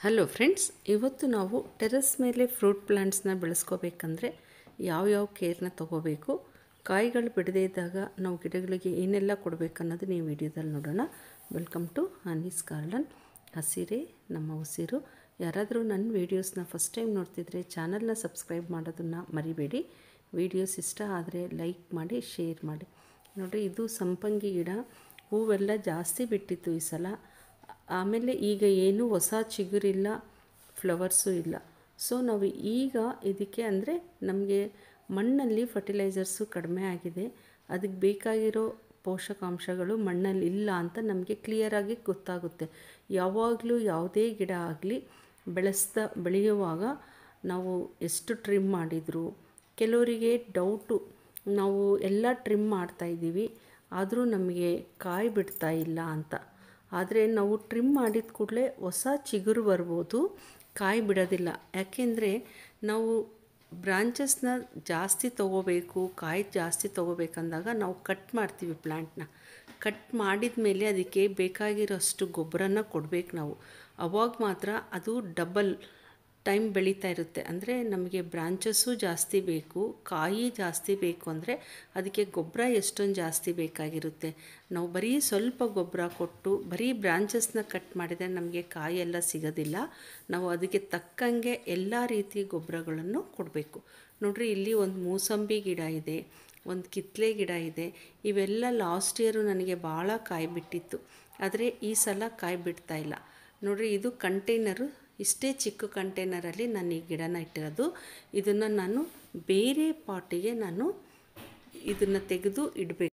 hello friends ಇವತ್ತು ನಾವು terrace ಮೇಲೆ ಫ್ರೂಟ್ ಪ್ಲ್ಯಾಂಟ್ಸ್ನ ಬೆಳೆಸ್ಕೋಬೇಕಂದ್ರೆ ಯಾವ್ಯಾವ ಕೇರ್ನ ತೊಗೋಬೇಕು ಕಾಯಿಗಳು ಬಿಡದೇ ಇದ್ದಾಗ ನಾವು ಗಿಡಗಳಿಗೆ ಏನೆಲ್ಲ ಕೊಡಬೇಕು ಅನ್ನೋದು ನೀವು ವಿಡಿಯೋದಲ್ಲಿ ನೋಡೋಣ ವೆಲ್ಕಮ್ ಟು ಹನೀಸ್ ಗಾರ್ಡನ್ ಹಸಿರೇ ನಮ್ಮ ಉಸಿರು ಯಾರಾದರೂ ನನ್ನ ವೀಡಿಯೋಸ್ನ ಫಸ್ಟ್ ಟೈಮ್ ನೋಡ್ತಿದ್ರೆ ಚಾನಲ್ನ ಸಬ್ಸ್ಕ್ರೈಬ್ ಮಾಡೋದನ್ನು ಮರಿಬೇಡಿ ವೀಡಿಯೋಸ್ ಇಷ್ಟ ಆದರೆ ಲೈಕ್ ಮಾಡಿ ಶೇರ್ ಮಾಡಿ ನೋಡಿರಿ ಇದು ಸಂಪಂಗಿ ಗಿಡ ಹೂವೆಲ್ಲ ಜಾಸ್ತಿ ಬಿಟ್ಟಿತ್ತು ಈ ಸಲ ಆಮೇಲೆ ಈಗ ಏನೂ ಹೊಸ ಚಿಗುರಿಲ್ಲ ಫ್ಲವರ್ಸು ಇಲ್ಲ ಸೊ ನಾವು ಈಗ ಇದಕ್ಕೆ ಅಂದರೆ ನಮಗೆ ಮಣ್ಣಲ್ಲಿ ಫರ್ಟಿಲೈಸರ್ಸು ಕಡಿಮೆ ಆಗಿದೆ ಅದಕ್ಕೆ ಬೇಕಾಗಿರೋ ಪೋಷಕಾಂಶಗಳು ಮಣ್ಣಲ್ಲಿ ಇಲ್ಲ ಅಂತ ನಮಗೆ ಕ್ಲಿಯರಾಗಿ ಗೊತ್ತಾಗುತ್ತೆ ಯಾವಾಗಲೂ ಯಾವುದೇ ಗಿಡ ಆಗಲಿ ಬೆಳೆಸ್ತಾ ಬೆಳೆಯುವಾಗ ನಾವು ಎಷ್ಟು ಟ್ರಿಮ್ ಮಾಡಿದರು ಕೆಲವರಿಗೆ ಡೌಟು ನಾವು ಎಲ್ಲ ಟ್ರಿಮ್ ಮಾಡ್ತಾಯಿದ್ದೀವಿ ಆದರೂ ನಮಗೆ ಕಾಯಿ ಬಿಡ್ತಾ ಇಲ್ಲ ಅಂತ ಆದರೆ ನಾವು ಟ್ರಿಮ್ ಮಾಡಿದ ಕೂಡಲೇ ಹೊಸ ಚಿಗುರು ಬರ್ಬೋದು ಕಾಯಿ ಬಿಡೋದಿಲ್ಲ ಯಾಕೆಂದರೆ ನಾವು ಬ್ರಾಂಚಸ್ನ ಜಾಸ್ತಿ ತೊಗೋಬೇಕು ಕಾಯಿ ಜಾಸ್ತಿ ತೊಗೋಬೇಕಂದಾಗ ನಾವು ಕಟ್ ಮಾಡ್ತೀವಿ ಪ್ಲ್ಯಾಂಟ್ನ ಕಟ್ ಮಾಡಿದ ಮೇಲೆ ಅದಕ್ಕೆ ಬೇಕಾಗಿರೋಷ್ಟು ಗೊಬ್ಬರನ ಕೊಡಬೇಕು ನಾವು ಅವಾಗ ಮಾತ್ರ ಅದು ಡಬಲ್ ಟೈಮ್ ಬೆಳೀತಾ ಇರುತ್ತೆ ಅಂದರೆ ನಮಗೆ ಬ್ರಾಂಚಸ್ಸು ಜಾಸ್ತಿ ಬೇಕು ಕಾಯಿ ಜಾಸ್ತಿ ಬೇಕು ಅಂದರೆ ಅದಕ್ಕೆ ಗೊಬ್ಬರ ಎಷ್ಟೊಂದು ಜಾಸ್ತಿ ಬೇಕಾಗಿರುತ್ತೆ ನಾವು ಬರೀ ಸ್ವಲ್ಪ ಗೊಬ್ಬರ ಕೊಟ್ಟು ಬರೀ ಬ್ರಾಂಚಸ್ನ ಕಟ್ ಮಾಡಿದರೆ ನಮಗೆ ಕಾಯಿ ಎಲ್ಲ ಸಿಗೋದಿಲ್ಲ ನಾವು ಅದಕ್ಕೆ ತಕ್ಕಂಗೆ ಎಲ್ಲ ರೀತಿಯ ಗೊಬ್ಬರಗಳನ್ನು ಕೊಡಬೇಕು ನೋಡಿರಿ ಇಲ್ಲಿ ಒಂದು ಮೂಸಂಬಿ ಗಿಡ ಇದೆ ಒಂದು ಕಿತ್ಲೆ ಗಿಡ ಇದೆ ಇವೆಲ್ಲ ಲಾಸ್ಟ್ ಇಯರು ನನಗೆ ಭಾಳ ಕಾಯಿ ಬಿಟ್ಟಿತ್ತು ಆದರೆ ಈ ಸಲ ಕಾಯಿ ಬಿಡ್ತಾ ಇಲ್ಲ ನೋಡಿರಿ ಇದು ಕಂಟೈನರು ಇಷ್ಟೇ ಚಿಕ್ಕ ಕಂಟೈನರಲ್ಲಿ ನಾನು ಈ ಗಿಡನ ಇಟ್ಟಿರೋದು ಇದನ್ನು ನಾನು ಬೇರೆ ಪಾಟಿಗೆ ನಾನು ಇದನ್ನು ತೆಗೆದು ಇಡಬೇಕು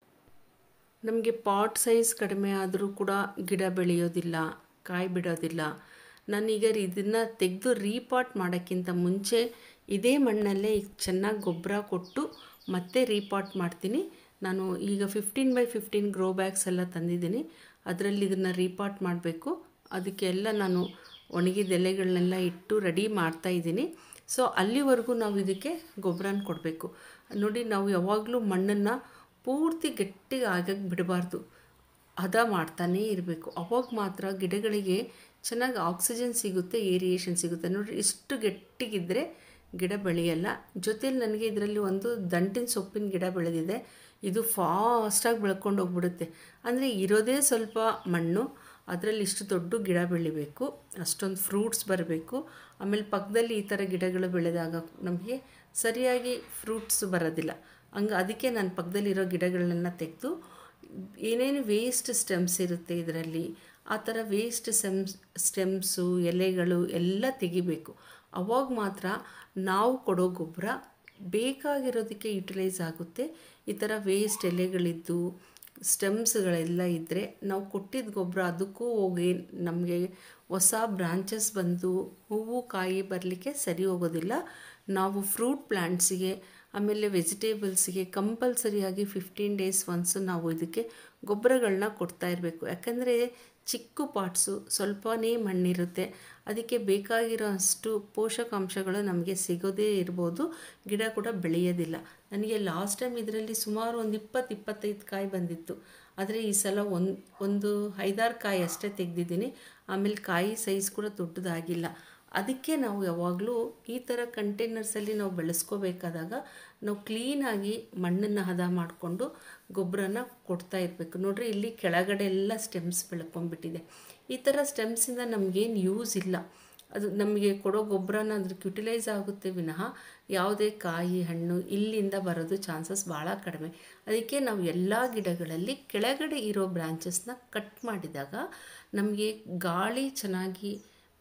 ನಮಗೆ ಪಾಟ್ ಸೈಜ್ ಕಡಿಮೆ ಆದರೂ ಕೂಡ ಗಿಡ ಬೆಳೆಯೋದಿಲ್ಲ ಕಾಯಿ ಬಿಡೋದಿಲ್ಲ ನಾನೀಗ ಇದನ್ನು ತೆಗೆದು ರೀಪಾಟ್ ಮಾಡೋಕ್ಕಿಂತ ಮುಂಚೆ ಇದೇ ಮಣ್ಣಲ್ಲೇ ಈಗ ಚೆನ್ನಾಗಿ ಗೊಬ್ಬರ ಕೊಟ್ಟು ಮತ್ತೆ ರೀಪಾಟ್ ಮಾಡ್ತೀನಿ ನಾನು ಈಗ fifteen by fifteen grow bags ಎಲ್ಲ ತಂದಿದ್ದೀನಿ ಅದರಲ್ಲಿ ಇದನ್ನು ರೀಪಾಟ್ ಮಾಡಬೇಕು ಅದಕ್ಕೆಲ್ಲ ನಾನು ಒಣಗಿದ ಎಲೆಗಳನ್ನೆಲ್ಲ ಇಟ್ಟು ರೆಡಿ ಮಾಡ್ತಾ ಇದ್ದೀನಿ ಸೊ ಅಲ್ಲಿವರೆಗೂ ನಾವು ಇದಕ್ಕೆ ಗೊಬ್ಬರನ ಕೊಡಬೇಕು ನೋಡಿ ನಾವು ಯಾವಾಗಲೂ ಮಣ್ಣನ್ನು ಪೂರ್ತಿ ಗಟ್ಟಿಗೆ ಆಗಕ್ಕೆ ಬಿಡಬಾರ್ದು ಹದ ಮಾಡ್ತಾನೇ ಇರಬೇಕು ಅವಾಗ ಮಾತ್ರ ಗಿಡಗಳಿಗೆ ಚೆನ್ನಾಗಿ ಆಕ್ಸಿಜನ್ ಸಿಗುತ್ತೆ ಏರಿಯೇಷನ್ ಸಿಗುತ್ತೆ ನೋಡಿರಿ ಇಷ್ಟು ಗಟ್ಟಿಗಿದ್ದರೆ ಗಿಡ ಬೆಳೆಯಲ್ಲ ಜೊತೇಲಿ ನನಗೆ ಇದರಲ್ಲಿ ಒಂದು ದಂಟಿನ ಸೊಪ್ಪಿನ ಗಿಡ ಬೆಳೆದಿದೆ ಇದು ಫಾಸ್ಟಾಗಿ ಬೆಳ್ಕೊಂಡು ಹೋಗ್ಬಿಡುತ್ತೆ ಅಂದರೆ ಇರೋದೇ ಸ್ವಲ್ಪ ಮಣ್ಣು ಅದರಲ್ಲಿ ಇಷ್ಟು ದೊಡ್ಡ ಗಿಡ ಬೆಳಿಬೇಕು ಅಷ್ಟೊಂದು ಫ್ರೂಟ್ಸ್ ಬರಬೇಕು ಆಮೇಲೆ ಪಕ್ಕದಲ್ಲಿ ಈ ಥರ ಗಿಡಗಳು ಬೆಳೆದಾಗ ನಮಗೆ ಸರಿಯಾಗಿ ಫ್ರೂಟ್ಸ್ ಬರೋದಿಲ್ಲ ಹಂಗೆ ಅದಕ್ಕೆ ನಾನು ಪಕ್ಕದಲ್ಲಿರೋ ಗಿಡಗಳನ್ನೆಲ್ಲ ತೆಗೆದು ಏನೇನು ವೇಸ್ಟ್ ಸ್ಟೆಮ್ಸ್ ಇರುತ್ತೆ ಇದರಲ್ಲಿ ಆ ಥರ ವೇಸ್ಟ್ ಸ್ಟೆಮ್ಸ್ ಸ್ಟೆಮ್ಸು ಎಲೆಗಳು ಎಲ್ಲ ತೆಗಿಬೇಕು ಅವಾಗ ಮಾತ್ರ ನಾವು ಕೊಡೋ ಗೊಬ್ಬರ ಬೇಕಾಗಿರೋದಕ್ಕೆ ಯುಟಿಲೈಸ್ ಆಗುತ್ತೆ ಈ ಥರ ವೇಸ್ಟ್ ಎಲೆಗಳಿದ್ದು ಸ್ಟೆಮ್ಸ್ಗಳೆಲ್ಲ ಇದ್ದರೆ ನಾವು ಕೊಟ್ಟಿದ್ದ ಗೊಬ್ಬರ ಅದಕ್ಕೂ ಹೋಗಿ ನಮಗೆ ಹೊಸ ಬ್ರಾಂಚಸ್ ಬಂದು ಹೂವು ಕಾಯಿ ಬರಲಿಕ್ಕೆ ಸರಿ ಹೋಗೋದಿಲ್ಲ ನಾವು ಫ್ರೂಟ್ ಪ್ಲ್ಯಾಂಟ್ಸಿಗೆ ಆಮೇಲೆ ವೆಜಿಟೇಬಲ್ಸಿಗೆ ಕಂಪಲ್ಸರಿಯಾಗಿ ಫಿಫ್ಟೀನ್ ಡೇಸ್ ಒನ್ಸ್ ನಾವು ಇದಕ್ಕೆ ಗೊಬ್ಬರಗಳನ್ನ ಕೊಡ್ತಾ ಇರಬೇಕು ಯಾಕಂದರೆ ಚಿಕ್ಕ ಪಾಟ್ಸು ಸ್ವಲ್ಪನೇ ಮಣ್ಣಿರುತ್ತೆ ಅದಕ್ಕೆ ಬೇಕಾಗಿರೋ ಅಷ್ಟು ಪೋಷಕಾಂಶಗಳು ನಮಗೆ ಸಿಗೋದೇ ಇರ್ಬೋದು ಗಿಡ ಕೂಡ ಬೆಳೆಯೋದಿಲ್ಲ ನನಗೆ ಲಾಸ್ಟ್ ಟೈಮ್ ಇದರಲ್ಲಿ ಸುಮಾರು ಒಂದು ಇಪ್ಪತ್ತು ಇಪ್ಪತ್ತೈದು ಕಾಯಿ ಬಂದಿತ್ತು ಆದರೆ ಈ ಸಲ ಒಂದು ಒಂದು ಐದಾರು ಕಾಯಿ ಅಷ್ಟೇ ತೆಗೆದಿದ್ದೀನಿ ಆಮೇಲೆ ಕಾಯಿ ಸೈಜ್ ಕೂಡ ದೊಡ್ಡದಾಗಿಲ್ಲ ಅದಕ್ಕೆ ನಾವು ಯಾವಾಗಲೂ ಈ ಥರ ಕಂಟೈನರ್ಸಲ್ಲಿ ನಾವು ಬೆಳೆಸ್ಕೋಬೇಕಾದಾಗ ನಾವು ಕ್ಲೀನಾಗಿ ಮಣ್ಣನ್ನು ಹದ ಮಾಡಿಕೊಂಡು ಗೊಬ್ಬರನ ಕೊಡ್ತಾ ಇರಬೇಕು ನೋಡಿರಿ ಇಲ್ಲಿ ಕೆಳಗಡೆ ಎಲ್ಲ ಸ್ಟೆಮ್ಸ್ ಬೆಳ್ಕೊಂಡ್ಬಿಟ್ಟಿದೆ ಈ ಥರ ಸ್ಟೆಮ್ಸಿಂದ ನಮಗೇನು ಯೂಸ್ ಇಲ್ಲ ಅದು ನಮಗೆ ಕೊಡೋ ಗೊಬ್ಬರನ ಅದಕ್ಕೆ ಯುಟಿಲೈಸ್ ಆಗುತ್ತೆ ವಿನಃ ಯಾವುದೇ ಕಾಯಿ ಹಣ್ಣು ಇಲ್ಲಿಂದ ಬರೋದು ಚಾನ್ಸಸ್ ಭಾಳ ಕಡಿಮೆ ಅದಕ್ಕೆ ನಾವು ಎಲ್ಲ ಗಿಡಗಳಲ್ಲಿ ಕೆಳಗಡೆ ಇರೋ ಬ್ರಾಂಚಸ್ನ ಕಟ್ ಮಾಡಿದಾಗ ನಮಗೆ ಗಾಳಿ ಚೆನ್ನಾಗಿ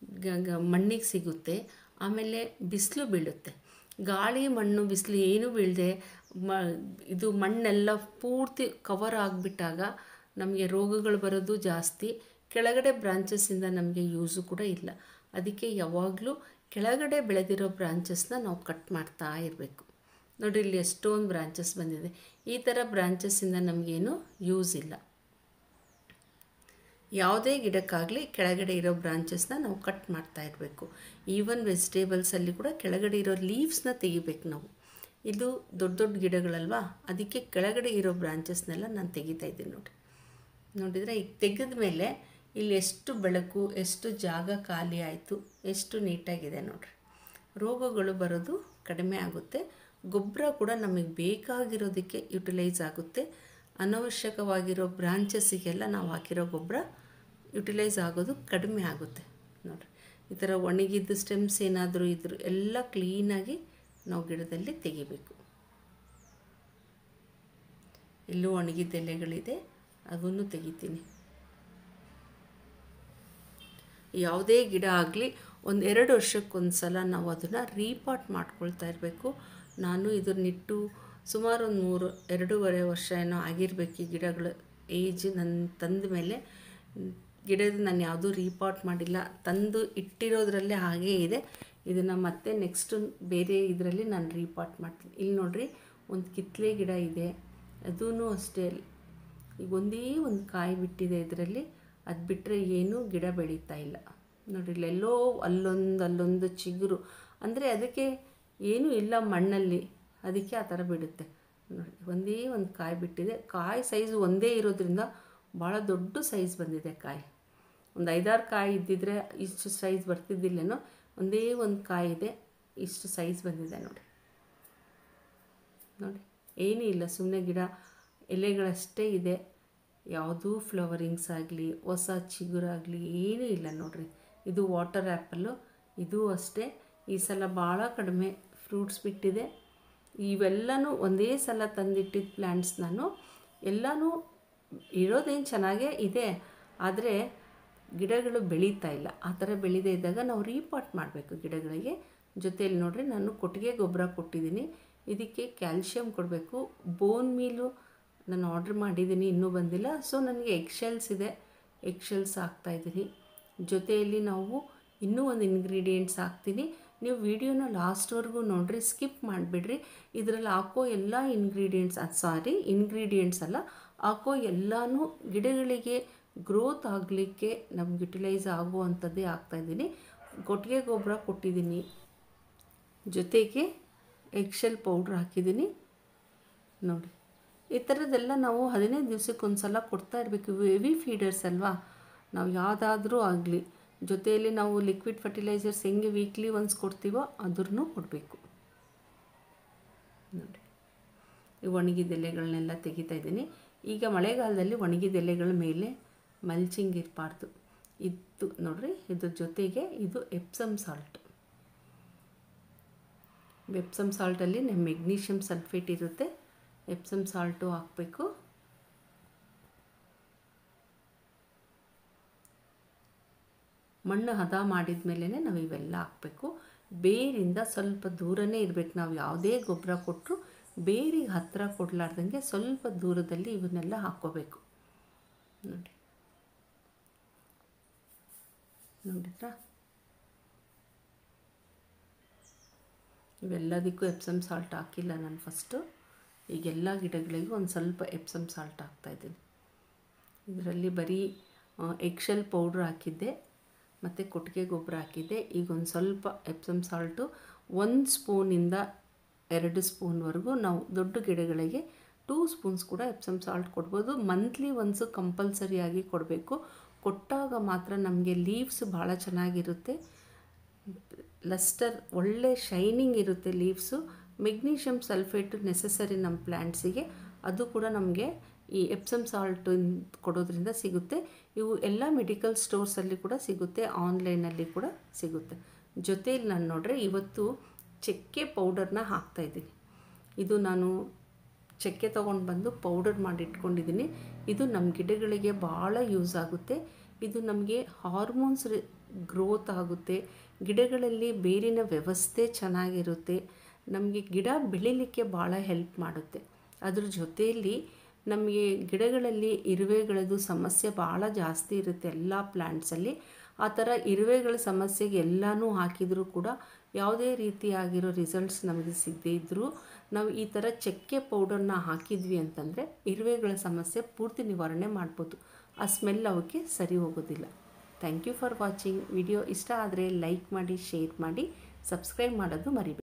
ಮಣ್ಣಿಗೆ ಸಿಗುತ್ತೆ ಆಮೇಲೆ ಬಿಸಿಲು ಬೀಳುತ್ತೆ ಗಾಳಿ ಮಣ್ಣು ಬಿಸಿಲು ಏನೂ ಬೀಳದೆ ಮ ಇದು ಮಣ್ಣೆಲ್ಲ ಪೂರ್ತಿ ಕವರ್ ಆಗಿಬಿಟ್ಟಾಗ ನಮಗೆ ರೋಗಗಳು ಬರೋದು ಜಾಸ್ತಿ ಕೆಳಗಡೆ ಬ್ರಾಂಚಸ್ಸಿಂದ ನಮಗೆ ಯೂಸು ಕೂಡ ಇಲ್ಲ ಅದಕ್ಕೆ ಯಾವಾಗಲೂ ಕೆಳಗಡೆ ಬೆಳೆದಿರೋ ಬ್ರಾಂಚಸ್ನ ನಾವು ಕಟ್ ಮಾಡ್ತಾ ಇರಬೇಕು ನೋಡಿ ಇಲ್ಲಿ ಎಷ್ಟೊಂದು ಬ್ರಾಂಚಸ್ ಬಂದಿದೆ ಈ ಥರ ಬ್ರಾಂಚಸ್ಸಿಂದ ನಮಗೇನು ಯೂಸ್ ಇಲ್ಲ ಯಾವುದೇ ಗಿಡಕ್ಕಾಗಲಿ ಕೆಳಗಡೆ ಇರೋ ಬ್ರಾಂಚಸ್ನ ನಾವು ಕಟ್ ಮಾಡ್ತಾ ಇರಬೇಕು ಈವನ್ ವೆಜಿಟೇಬಲ್ಸಲ್ಲಿ ಕೂಡ ಕೆಳಗಡೆ ಇರೋ ಲೀವ್ಸ್ನ ತೆಗಿಬೇಕು ನಾವು ಇದು ದೊಡ್ಡ ದೊಡ್ಡ ಗಿಡಗಳಲ್ವಾ ಅದಕ್ಕೆ ಕೆಳಗಡೆ ಇರೋ ಬ್ರಾಂಚಸ್ನೆಲ್ಲ ನಾನು ತೆಗಿತಾ ಇದ್ದೀನಿ ನೋಡಿ ನೋಡಿದರೆ ಈಗ ತೆಗೆದ ಮೇಲೆ ಇಲ್ಲಿ ಎಷ್ಟು ಬೆಳಕು ಎಷ್ಟು ಜಾಗ ಖಾಲಿ ಆಯಿತು ಎಷ್ಟು ನೀಟಾಗಿದೆ ನೋಡ್ರಿ ರೋಗಗಳು ಬರೋದು ಕಡಿಮೆ ಆಗುತ್ತೆ ಗೊಬ್ಬರ ಕೂಡ ನಮಗೆ ಬೇಕಾಗಿರೋದಕ್ಕೆ ಯುಟಿಲೈಸ್ ಆಗುತ್ತೆ ಅನವಶ್ಯಕವಾಗಿರೋ ಬ್ರಾಂಚಸ್ಸಿಗೆಲ್ಲ ನಾವು ಹಾಕಿರೋ ಗೊಬ್ಬರ ಯುಟಿಲೈಸ್ ಆಗೋದು ಕಡಿಮೆ ಆಗುತ್ತೆ ನೋಡಿರಿ ಈ ಥರ ಒಣಗಿದ್ದು ಸ್ಟೆಮ್ಸ್ ಏನಾದರೂ ಇದ್ದರೂ ಎಲ್ಲ ಕ್ಲೀನಾಗಿ ನಾವು ಗಿಡದಲ್ಲಿ ತೆಗಿಬೇಕು ಎಲ್ಲೂ ಒಣಗಿದ ಎಲೆಗಳಿದೆ ಅವನ್ನು ತೆಗಿತೀನಿ ಯಾವುದೇ ಗಿಡ ಆಗಲಿ ಒಂದು ಎರಡು ವರ್ಷಕ್ಕೊಂದು ಸಲ ನಾವು ಅದನ್ನು ರೀಪಾಟ್ ಮಾಡ್ಕೊಳ್ತಾ ಇರಬೇಕು ನಾನು ಇದನ್ನಿಟ್ಟು ಸುಮಾರು ಒಂದು ಮೂರು ಎರಡೂವರೆ ವರ್ಷ ಏನೋ ಆಗಿರಬೇಕು ಈ ಗಿಡಗಳ ಏಜ್ ನನ್ನ ತಂದ ಮೇಲೆ ಗಿಡದ ನಾನು ಯಾವುದೂ ರೀಪಾಟ್ ಮಾಡಿಲ್ಲ ತಂದು ಇಟ್ಟಿರೋದ್ರಲ್ಲೇ ಹಾಗೇ ಇದೆ ಇದನ್ನು ಮತ್ತೆ ನೆಕ್ಸ್ಟ್ ಬೇರೆ ಇದರಲ್ಲಿ ನಾನು ರೀಪಾಟ್ ಮಾಡ್ತೀನಿ ಇಲ್ಲಿ ನೋಡಿರಿ ಒಂದು ಕಿತ್ತಲೆ ಗಿಡ ಇದೆ ಅದೂ ಅಷ್ಟೇ ಈಗ ಒಂದೇ ಒಂದು ಕಾಯಿ ಬಿಟ್ಟಿದೆ ಇದರಲ್ಲಿ ಅದು ಬಿಟ್ಟರೆ ಏನೂ ಗಿಡ ಬೆಳೀತಾ ಇಲ್ಲ ನೋಡಿ ಇಲ್ಲೆಲ್ಲೋ ಅಲ್ಲೊಂದು ಅಲ್ಲೊಂದು ಚಿಗುರು ಅಂದರೆ ಅದಕ್ಕೆ ಏನೂ ಇಲ್ಲ ಮಣ್ಣಲ್ಲಿ ಅದಕ್ಕೆ ಆ ಥರ ಬಿಡುತ್ತೆ ನೋಡಿ ಒಂದೇ ಒಂದು ಕಾಯಿ ಬಿಟ್ಟಿದೆ ಕಾಯಿ ಸೈಜ್ ಒಂದೇ ಇರೋದ್ರಿಂದ ಭಾಳ ದೊಡ್ಡ ಸೈಜ್ ಬಂದಿದೆ ಕಾಯಿ ಒಂದು ಐದಾರು ಕಾಯಿ ಇದ್ದಿದ್ರೆ ಇಷ್ಟು ಸೈಜ್ ಬರ್ತಿದ್ದಿಲ್ಲೇನೋ ಒಂದೇ ಒಂದು ಕಾಯಿ ಇದೆ ಇಷ್ಟು ಸೈಜ್ ಬಂದಿದೆ ನೋಡಿ ನೋಡಿ ಏನೂ ಇಲ್ಲ ಸುಮ್ಮನೆ ಗಿಡ ಎಲೆಗಳಷ್ಟೇ ಇದೆ ಯಾವುದೂ ಫ್ಲವರಿಂಗ್ಸ್ ಆಗಲಿ ಹೊಸ ಚಿಗುರಾಗಲಿ ಏನೂ ಇಲ್ಲ ನೋಡಿರಿ ಇದು ವಾಟರ್ ಆ್ಯಪಲ್ಲು ಇದು ಅಷ್ಟೇ ಈ ಸಲ ಭಾಳ ಕಡಿಮೆ ಫ್ರೂಟ್ಸ್ ಬಿಟ್ಟಿದೆ ಇವೆಲ್ಲನೂ ಒಂದೇ ಸಲ ತಂದಿಟ್ಟಿದ್ದ ಪ್ಲ್ಯಾಂಟ್ಸ್ ನಾನು ಎಲ್ಲನೂ ಇರೋದೇನು ಚೆನ್ನಾಗೇ ಇದೆ ಆದರೆ ಗಿಡಗಳು ಬೆಳೀತಾ ಇಲ್ಲ ಆ ಥರ ಬೆಳೀದೇ ಇದ್ದಾಗ ನಾವು ರೀಪಾಟ್ ಮಾಡಬೇಕು ಗಿಡಗಳಿಗೆ ಜೊತೆಯಲ್ಲಿ ನೋಡಿರಿ ನಾನು ಕೊಟ್ಟಿಗೆ ಗೊಬ್ಬರ ಕೊಟ್ಟಿದ್ದೀನಿ ಇದಕ್ಕೆ ಕ್ಯಾಲ್ಶಿಯಂ ಕೊಡಬೇಕು ಬೋನ್ ಮೀಲು ನಾನು ಆರ್ಡ್ರ್ ಮಾಡಿದ್ದೀನಿ ಇನ್ನೂ ಬಂದಿಲ್ಲ ಸೊ ನನಗೆ ಎಗ್ಶೆಲ್ಸ್ ಇದೆ ಎಗ್ಶೆಲ್ಸ್ ಹಾಕ್ತಾಯಿದ್ದೀನಿ ಜೊತೆಯಲ್ಲಿ ನಾವು ಇನ್ನೂ ಒಂದು ಇಂಗ್ರೀಡಿಯೆಂಟ್ಸ್ ಹಾಕ್ತೀನಿ ನೀವು ವಿಡಿಯೋನ ಲಾಸ್ಟ್ವರೆಗೂ ನೋಡಿರಿ ಸ್ಕಿಪ್ ಮಾಡಿಬಿಡ್ರಿ ಇದರಲ್ಲಿ ಹಾಕೋ ಎಲ್ಲ ಇಂಗ್ರೀಡಿಯೆಂಟ್ಸ್ ಅದು ಸಾರಿ ಇಂಗ್ರೀಡಿಯೆಂಟ್ಸ್ ಅಲ್ಲ ಹಾಕೋ ಎಲ್ಲನೂ ಗಿಡಗಳಿಗೆ ಗ್ರೋತ್ ಆಗಲಿಕ್ಕೆ ನಮ್ಗೆ ಯುಟಿಲೈಸ್ ಆಗುವಂಥದ್ದೇ ಹಾಕ್ತಾಯಿದ್ದೀನಿ ಕೊಟ್ಟಿಗೆ ಗೊಬ್ಬರ ಕೊಟ್ಟಿದ್ದೀನಿ ಜೊತೆಗೆ ಎಗ್ಶೆಲ್ ಪೌಡ್ರ್ ಹಾಕಿದ್ದೀನಿ ನೋಡಿ ಈ ಥರದ್ದೆಲ್ಲ ನಾವು ಹದಿನೈದು ದಿವ್ಸಕ್ಕೆ ಸಲ ಕೊಡ್ತಾ ಇರಬೇಕು ಹೆವಿ ಫೀಡರ್ಸ್ ಅಲ್ವಾ ನಾವು ಯಾವುದಾದ್ರೂ ಆಗಲಿ ಜೊತೆಯಲ್ಲಿ ನಾವು ಲಿಕ್ವಿಡ್ ಫರ್ಟಿಲೈಸರ್ಸ್ ಹೆಂಗೆ ವೀಕ್ಲಿ ಒನ್ಸ್ ಕೊಡ್ತೀವೋ ಅದ್ರೂ ಕೊಡಬೇಕು ನೋಡಿ ಈ ಒಣಗಿದ ಎಲೆಗಳನ್ನೆಲ್ಲ ತೆಗಿತಾ ಇದ್ದೀನಿ ಈಗ ಮಳೆಗಾಲದಲ್ಲಿ ಒಣಗಿದ ಎಲೆಗಳ ಮೇಲೆ ಮಲ್ಚಿಂಗ್ ಇರಬಾರ್ದು ಇದು ನೋಡ್ರಿ ಇದ್ರ ಜೊತೆಗೆ ಇದು ಎಪ್ಸಮ್ ಸಾಲ್ಟ್ ಎಪ್ಸಮ್ ಸಾಲ್ಟಲ್ಲಿ ನಮ್ಮ ಮೆಗ್ನೀಷಿಯಮ್ ಸಲ್ಫೇಟ್ ಇರುತ್ತೆ ಎಪ್ಸಮ್ ಸಾಲ್ಟು ಹಾಕಬೇಕು ಮಣ್ಣು ಹದ ಮಾಡಿದ ಮೇಲೇ ನಾವು ಇವೆಲ್ಲ ಹಾಕಬೇಕು ಬೇರಿಂದ ಸ್ವಲ್ಪ ದೂರನೇ ಇರಬೇಕು ನಾವು ಯಾವುದೇ ಗೊಬ್ಬರ ಕೊಟ್ಟರು ಬೇರಿಗೆ ಹತ್ತಿರ ಕೊಡಲಾರ್ದಂಗೆ ಸ್ವಲ್ಪ ದೂರದಲ್ಲಿ ಇವನ್ನೆಲ್ಲ ಹಾಕ್ಕೋಬೇಕು ನೋಡಿ ನೋಡಿದ್ರಾ ಇವೆಲ್ಲದಕ್ಕೂ ಎಪ್ಸಮ್ ಸಾಲ್ಟ್ ಹಾಕಿಲ್ಲ ನಾನು ಫಸ್ಟು ಈಗೆಲ್ಲ ಗಿಡಗಳಿಗೂ ಒಂದು ಸ್ವಲ್ಪ ಎಪ್ಸಮ್ ಸಾಲ್ಟ್ ಹಾಕ್ತಾಯಿದ್ದೀನಿ ಇದರಲ್ಲಿ ಬರೀ ಎಗ್ಶೆಲ್ ಪೌಡ್ರ್ ಹಾಕಿದ್ದೆ ಮತ್ತು ಕೊಟ್ಟಿಗೆ ಗೊಬ್ಬರ ಹಾಕಿದ್ದೆ ಈಗ ಒಂದು ಸ್ವಲ್ಪ ಎಪ್ಸಮ್ ಸಾಲ್ಟು ಒಂದು ಸ್ಪೂನಿಂದ ಎರಡು ಸ್ಪೂನ್ವರೆಗೂ ನಾವು ದೊಡ್ಡ ಗಿಡಗಳಿಗೆ ಟೂ ಸ್ಪೂನ್ಸ್ ಕೂಡ ಎಪ್ಸಮ್ ಸಾಲ್ಟ್ ಕೊಡ್ಬೋದು ಮಂತ್ಲಿ ಒನ್ಸು ಕಂಪಲ್ಸರಿಯಾಗಿ ಕೊಡಬೇಕು ಕೊಟ್ಟಾಗ ಮಾತ್ರ ನಮಗೆ ಲೀವ್ಸ್ ಭಾಳ ಚೆನ್ನಾಗಿರುತ್ತೆ ಲಸ್ಟರ್ ಒಳ್ಳೆ ಶೈನಿಂಗ್ ಇರುತ್ತೆ ಲೀವ್ಸು ಮೆಗ್ನೀಷಿಯಮ್ ಸಲ್ಫೇಟು ನೆಸಸರಿ ನಮ್ಮ ಪ್ಲ್ಯಾಂಟ್ಸಿಗೆ ಅದು ಕೂಡ ನಮಗೆ ಈ ಎಪ್ಸಮ್ ಸಾಲ್ಟ್ ಕೊಡೋದ್ರಿಂದ ಸಿಗುತ್ತೆ ಇವು ಎಲ್ಲ ಮೆಡಿಕಲ್ ಸ್ಟೋರ್ಸಲ್ಲಿ ಕೂಡ ಸಿಗುತ್ತೆ ಆನ್ಲೈನಲ್ಲಿ ಕೂಡ ಸಿಗುತ್ತೆ ಜೊತೆಯಲ್ಲಿ ನಾನು ನೋಡ್ರೆ ಇವತ್ತು ಚಕ್ಕೆ ಪೌಡರ್ನ ಹಾಕ್ತಾಯಿದ್ದೀನಿ ಇದು ನಾನು ಚಕ್ಕೆ ತೊಗೊಂಡು ಬಂದು ಪೌಡರ್ ಮಾಡಿ ಇಟ್ಕೊಂಡಿದ್ದೀನಿ ಇದು ನಮ್ಮ ಗಿಡಗಳಿಗೆ ಭಾಳ ಯೂಸ್ ಆಗುತ್ತೆ ಇದು ನಮಗೆ ಹಾರ್ಮೋನ್ಸ್ ಗ್ರೋತ್ ಆಗುತ್ತೆ ಗಿಡಗಳಲ್ಲಿ ಬೇರಿನ ವ್ಯವಸ್ಥೆ ಚೆನ್ನಾಗಿರುತ್ತೆ ನಮಗೆ ಗಿಡ ಬೆಳಿಲಿಕ್ಕೆ ಭಾಳ ಹೆಲ್ಪ್ ಮಾಡುತ್ತೆ ಅದ್ರ ಜೊತೆಯಲ್ಲಿ ನಮಗೆ ಗಿಡಗಳಲ್ಲಿ ಇರುವೆಗಳದ್ದು ಸಮಸ್ಯೆ ಭಾಳ ಜಾಸ್ತಿ ಇರುತ್ತೆ ಎಲ್ಲ ಪ್ಲ್ಯಾಂಟ್ಸಲ್ಲಿ ಆ ಥರ ಇರುವೆಗಳ ಸಮಸ್ಯೆಗೆ ಎಲ್ಲನೂ ಹಾಕಿದರೂ ಕೂಡ ಯಾವುದೇ ರೀತಿಯಾಗಿರೋ ರಿಸಲ್ಟ್ಸ್ ನಮಗೆ ಸಿಗದೇ ಇದ್ದರೂ ನಾವು ಈ ಥರ ಚಕ್ಕೆ ಪೌಡರ್ನ ಹಾಕಿದ್ವಿ ಅಂತಂದರೆ ಇರುವೆಗಳ ಸಮಸ್ಯೆ ಪೂರ್ತಿ ನಿವಾರಣೆ ಮಾಡ್ಬೋದು ಆ ಸ್ಮೆಲ್ ಅವಕ್ಕೆ ಸರಿ ಹೋಗೋದಿಲ್ಲ thank you for watching video ಇಷ್ಟ ಆದರೆ ಲೈಕ್ ಮಾಡಿ ಶೇರ್ ಮಾಡಿ ಸಬ್ಸ್ಕ್ರೈಬ್ ಮಾಡೋದು ಮರಿಬೇಡಿ